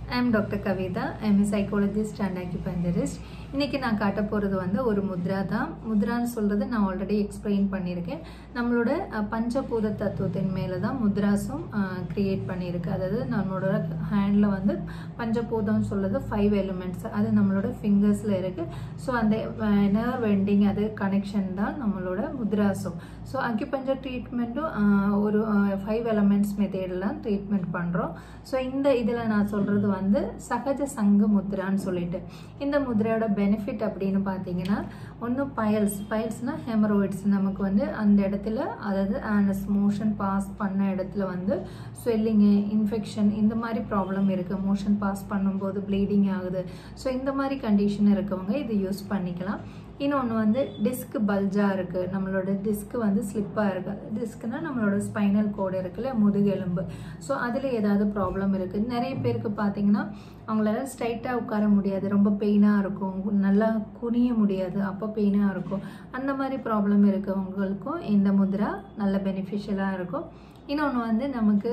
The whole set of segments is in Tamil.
I'm doctor Kavitha MA psychologist and acupuncturist இன்னைக்கு நான் காட்ட போகிறது வந்து ஒரு முத்ரா தான் முத்ரான்னு சொல்கிறது நான் ஆல்ரெடி எக்ஸ்பிளைன் பண்ணியிருக்கேன் நம்மளோட அஹ், பஞ்சபூத தத்துவத்தின் மேலே தான் முத்ராஸும் க்ரியேட் பண்ணியிருக்கு அதாவது நம்மளோட ஹேண்டில் வந்து பஞ்சபூதம் சொல்கிறது ஃபைவ் எலிமெண்ட்ஸ் அது நம்மளோட ஃபிங்கர்ஸில் இருக்குது ஸோ அந்த நர்வ் வெண்டிங் அது கனெக்ஷன் தான் நம்மளோட முத்ராஸும் ஸோ அக்யூபஞ்சர் ட்ரீட்மெண்ட்டும் ஒரு ஃபைவ் எலமெண்ட்ஸ் மெத்தேடில் தான் ட்ரீட்மெண்ட் பண்ணுறோம் ஸோ இந்த இதில் நான் சொல்கிறது வந்து சகஜ சங்க முத்ரான்னு சொல்லிட்டு இந்த முத்ரையோட பெனிஃபிட் அப்படின்னு பார்த்தீங்கன்னா ஒன்று பயல்ஸ் பயல்ஸ்னால் ஹெமரோயிட்ஸ் நமக்கு வந்து அந்த இடத்துல அதாவது ஆனஸ் மோஷன் பாஸ் பண்ண இடத்துல வந்து ஸ்வெல்லிங்கு இன்ஃபெக்ஷன் இந்த மாதிரி ப்ராப்ளம் இருக்குது மோஷன் பாஸ் பண்ணும்போது ப்ளீடிங் ஆகுது ஸோ இந்த மாதிரி கண்டிஷன் இருக்கவங்க இது யூஸ் பண்ணிக்கலாம் இன்னொன்று வந்து டிஸ்க் பல்ஜாக இருக்குது நம்மளோட டிஸ்க் வந்து ஸ்லிப்பாக இருக்குது டிஸ்க்னால் நம்மளோட ஸ்பைனல் கோடு இருக்குல்ல முதுகெலும்பு ஸோ அதில் ஏதாவது ப்ராப்ளம் இருக்குது நிறைய பேருக்கு பார்த்தீங்கன்னா அவங்களால ஸ்ட்ரைட்டாக உட்கார முடியாது ரொம்ப பெயினாக இருக்கும் நல்லா குனிய முடியாது அப்போ பெயினாக இருக்கும் அந்த மாதிரி ப்ராப்ளம் இருக்கவங்களுக்கும் இந்த முத்ரா நல்ல பெனிஃபிஷியலாக இருக்கும் இன்னொன்று வந்து நமக்கு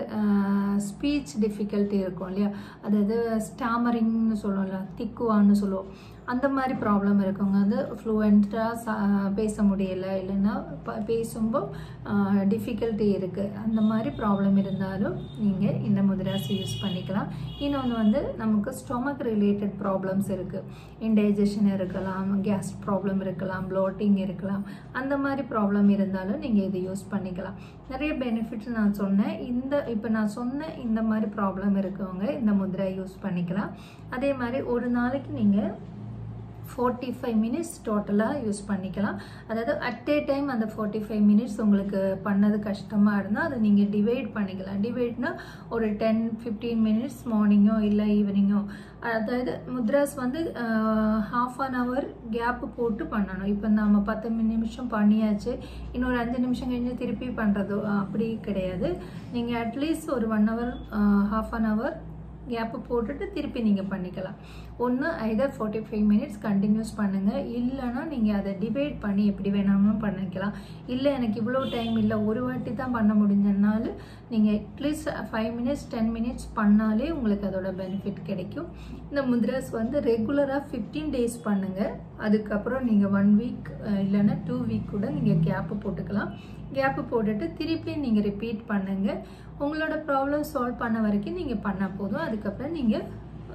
ஸ்பீச் டிஃபிகல்ட்டி இருக்கும் இல்லையா அதாவது ஸ்டாமரிங்னு சொல்லுவோம்ல திக்குவான்னு சொல்லுவோம் அந்த மாதிரி ப்ராப்ளம் இருக்கவங்க வந்து ஃப்ளூவெண்ட்டாக பேச முடியலை இல்லைன்னா ப- பேசும்போது டிஃபிகல்ட்டி இருக்குது அந்த மாதிரி ப்ராப்ளம் இருந்தாலும் நீங்கள் இந்த முதிராசி யூஸ் பண்ணிக்கலாம் இன்னொன்று வந்து நமக்கு ஸ்டொமக் ரிலேட்டட் ப்ராப்ளம்ஸ் இருக்குது இன்டைஜஷன் இருக்கலாம் கேஸ் ப்ராப்ளம் இருக்கலாம் ப்ளோட்டிங் இருக்கலாம் அந்த மாதிரி ப்ராப்ளம் இருந்தாலும் நீங்கள் இதை யூஸ் பண்ணிக்கலாம் நிறைய பெனிஃபிட்ஸ் நான் சொன்னேன் இந்த இப்போ நான் சொன்ன இந்த மாதிரி ப்ராப்ளம் இருக்கவங்க இந்த முதிரை யூஸ் பண்ணிக்கலாம் அதே மாதிரி ஒரு நாளைக்கு நீங்கள் ஃபார்ட்டி ஃபைவ் மினிட்ஸ் டோட்டலாக யூஸ் பண்ணிக்கலாம் அதாவது அட் ஏ டைம் அந்த ஃபார்ட்டி ஃபைவ் மினிட்ஸ் உங்களுக்கு பண்ணது கஷ்டமாக இருந்தால் அதை நீங்கள் டிவைட் பண்ணிக்கலாம் டிவைட்னா ஒரு டென் ஃபிஃப்டீன் மினிட்ஸ் மார்னிங்கோ இல்லை ஈவினிங்கோ அதாவது முத்ராஸ் வந்து ஹாஃப் அன் ஹவர் கேப்பு போட்டு பண்ணணும் இப்போ நம்ம பத்து நிமிஷம் பண்ணியாச்சு இன்னொரு அஞ்சு நிமிஷம் கழிஞ்சு திருப்பி பண்ணுறதோ அப்படி கிடையாது நீங்கள் அட்லீஸ்ட் ஒரு one hour half an hour gap போட்டுட்டு திருப்பி நீங்கள் பண்ணிக்கலாம் ஒன்று either forty five minutes continues பண்ணுங்கள் இல்லைன்னா நீங்கள் அதை டிவைட் பண்ணி எப்படி வேணாலும் பண்ணிக்கலாம் இல்லை எனக்கு இவ்வளோ டைம் இல்லை ஒரு வாட்டி தான் பண்ண முடிஞ்சனாலும் நீங்கள் at least five minutes ten minutes பண்ணாலே உங்களுக்கு அதோட பெனிஃபிட் கிடைக்கும் இந்த முத்ராஸ் வந்து ரெகுலராக ஃபிஃப்டீன் டேஸ் பண்ணுங்கள் அதுக்கப்புறம் நீங்கள் ஒன் வீக் இல்லைன்னா டூ வீக் கூட நீங்கள் கேப்பு போட்டுக்கலாம் கேப்பு போட்டுட்டு திருப்பி நீங்கள் ரிப்பீட் பண்ணுங்கள் உங்களோட ப்ராப்ளம் சால்வ் பண்ண வரைக்கும் நீங்கள் பண்ணால் போதும் அதுக்கப்புறம் நீங்கள்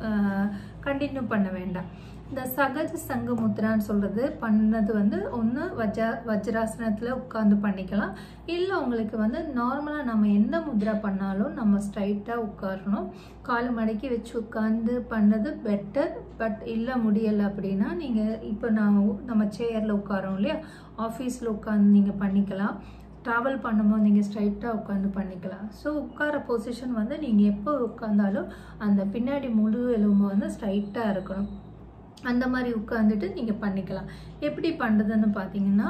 கண்டினியூ பண்ண வேண்டாம் இந்த சகஜ சங்க முத்ரான்னு சொல்கிறது பண்ணது வந்து ஒன்று வஜ வஜ்ராசனத்தில் உட்காந்து பண்ணிக்கலாம் இல்லை உங்களுக்கு வந்து நார்மலாக நம்ம எந்த முத்ரா பண்ணாலும் நம்ம ஸ்ட்ரைட்டாக உட்காரணும் கால் மடக்கி வச்சு உட்காந்து பண்ணது பெட்டர் பட் இல்லை முடியலை அப்படின்னா நீங்கள் இப்போ நான் நம்ம சேரில் உட்காரோம் இல்லையா ஆஃபீஸில் உட்காந்து நீங்கள் பண்ணிக்கலாம் ட்ராவல் பண்ணும்போது நீங்கள் ஸ்ட்ரைட்டாக உட்காந்து பண்ணிக்கலாம் ஸோ உட்கார பொசிஷன் வந்து நீங்கள் எப்போ உட்காந்தாலும் அந்த பின்னாடி முழு எலும்பு வந்து ஸ்ட்ரைட்டாக இருக்கணும் அந்த மாதிரி உட்காந்துட்டு நீங்கள் பண்ணிக்கலாம் எப்படி பண்ணுறதுன்னு பார்த்தீங்கன்னா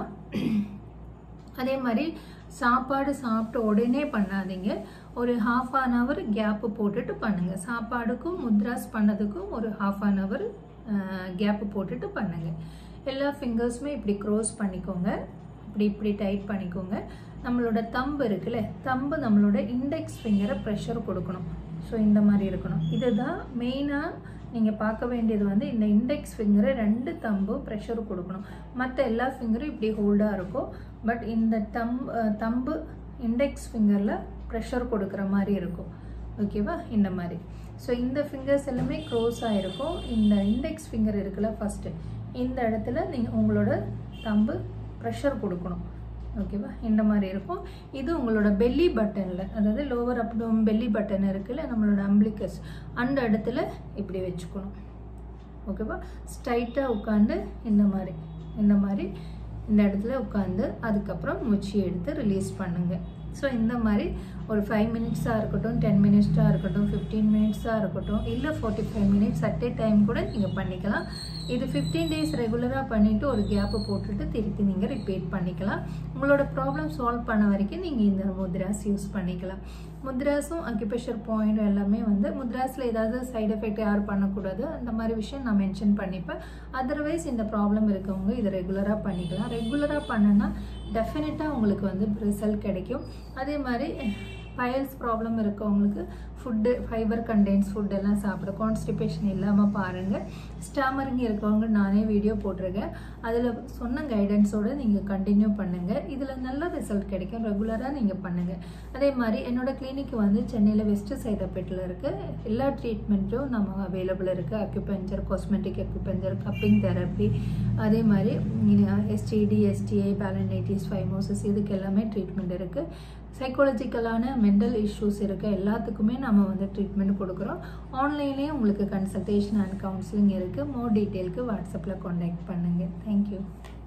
அதே மாதிரி சாப்பாடு சாப்பிட்ட உடனே பண்ணாதீங்க ஒரு ஹாஃப் அன் ஹவர் கேப்பு போட்டுட்டு பண்ணுங்கள் சாப்பாடுக்கும் முத்ராஸ் பண்ணதுக்கும் ஒரு ஹாஃப் அன் ஹவர் கேப்பு போட்டுட்டு பண்ணுங்கள் எல்லா ஃபிங்கர்ஸுமே இப்படி க்ரோஸ் பண்ணிக்கோங்க இப்படி இப்படி டைட் பண்ணிக்கோங்க நம்மளோட தம்பு இருக்குல்ல தம்பு நம்மளோட இண்டெக்ஸ் ஃபிங்கரை ப்ரெஷர் கொடுக்கணும் ஸோ இந்த மாதிரி இருக்கணும் இதுதான் மெயினாக நீங்கள் பார்க்க வேண்டியது வந்து இந்த இண்டெக்ஸ் ஃபிங்கரை ரெண்டு தம்பும் ப்ரெஷர் கொடுக்கணும் மற்ற எல்லா ஃபிங்கரும் இப்படி ஹோல்டாக இருக்கும் பட் இந்த தம் தம்பு இண்டெக்ஸ் ஃபிங்கரில் ப்ரெஷர் கொடுக்குற மாதிரி இருக்கும் ஓகேவா இந்த மாதிரி ஸோ இந்த ஃபிங்கர்ஸ் எல்லாமே க்ளோஸ் ஆகிருக்கும் இந்த இண்டெக்ஸ் ஃபிங்கர் இருக்குல்ல ஃபஸ்ட்டு இந்த இடத்துல நீங்கள் உங்களோட தம்பு ப்ரெஷர் கொடுக்கணும் ஓகேவா இந்த மாதிரி இருக்கும் இது உங்களோட பெல்லி பட்டனில் அதாவது லோவர் அப்டோம் பெல்லி பட்டன் இருக்குல்ல நம்மளோட அம்பிளிக்கஸ் அந்த இடத்துல இப்படி வச்சுக்கணும் ஓகேவா ஸ்ட்ரைட்டாக உட்காந்து இந்த மாதிரி இந்த மாதிரி இந்த இடத்துல உட்காந்து அதுக்கப்புறம் மூச்சு எடுத்து ரிலீஸ் பண்ணுங்கள் ஸோ இந்த மாதிரி ஒரு ஃபைவ் மினிட்ஸாக இருக்கட்டும் டென் மினிட்ஸாக இருக்கட்டும் ஃபிஃப்டீன் மினிட்ஸாக இருக்கட்டும் இல்லை forty five minutes at a time கூட நீங்கள் பண்ணிக்கலாம் இது ஃபிஃப்டீன் டேஸ் ரெகுலராக பண்ணிவிட்டு ஒரு கேப்பு போட்டுட்டு திருப்பி நீங்கள் ரிப்பீட் பண்ணிக்கலாம் உங்களோட ப்ராப்ளம் சால்வ் பண்ண வரைக்கும் நீங்கள் இந்த முத்ராஸ் யூஸ் பண்ணிக்கலாம் முத்ராஸும் அக்யூபேஷர் பாயிண்ட் எல்லாமே வந்து முத்ராஸில் ஏதாவது சைடு எஃபெக்ட் யாரும் பண்ணக்கூடாது அந்த மாதிரி விஷயம் நான் மென்ஷன் பண்ணிப்பேன் அதர்வைஸ் இந்த ப்ராப்ளம் இருக்கவங்க இதை ரெகுலராக பண்ணிக்கலாம் ரெகுலராக பண்ணுனா டெஃபினட்டாக உங்களுக்கு வந்து ரிசல்ட் கிடைக்கும் அதே மாதிரி பயல்ஸ் ப்ராப்ளம் இருக்கவங்களுக்கு ஃபுட்டு ஃபைபர் கண்டென்ஸ் ஃபுட் எல்லாம் சாப்பிட கான்ஸ்டிபேஷன் இல்லாமல் பாருங்கள் ஸ்டாமரிங் இருக்கவங்க நானே வீடியோ போட்டிருக்கேன் அதில் சொன்ன கைடன்ஸோடு நீங்கள் கண்டினியூ பண்ணுங்கள் இதில் நல்ல ரிசல்ட் கிடைக்கும் ரெகுலராக நீங்கள் பண்ணுங்கள் அதே மாதிரி என்னோட கிளினிக் வந்து சென்னையில் வெஸ்ட் சைதாப்பேட்டில் இருக்குது எல்லா ட்ரீட்மெண்ட்டும் நம்ம அவைலபிள் இருக்குது acupuncture cosmetic acupuncture cupping therapy அதே மாதிரி எஸ்டிடி எஸ்டிஐ பேலனைட்டிஸ் ஃபைமோசிஸ் இதுக்கு எல்லாமே ட்ரீட்மெண்ட் இருக்குது சைக்காலஜிக்கலான மென்டல் இஷ்யூஸ் இருக்க எல்லாத்துக்குமே நம்ம வந்து ட்ரீட்மெண்ட் கொடுக்குறோம் ஆன்லைன்லேயே உங்களுக்கு கன்சல்டேஷன் அண்ட் கவுன்சிலிங் இருக்குது மோர் டீட்டெயிலுக்கு வாட்ஸ்அப்பில் காண்டாக்ட் பண்ணுங்கள் தேங்க்யூ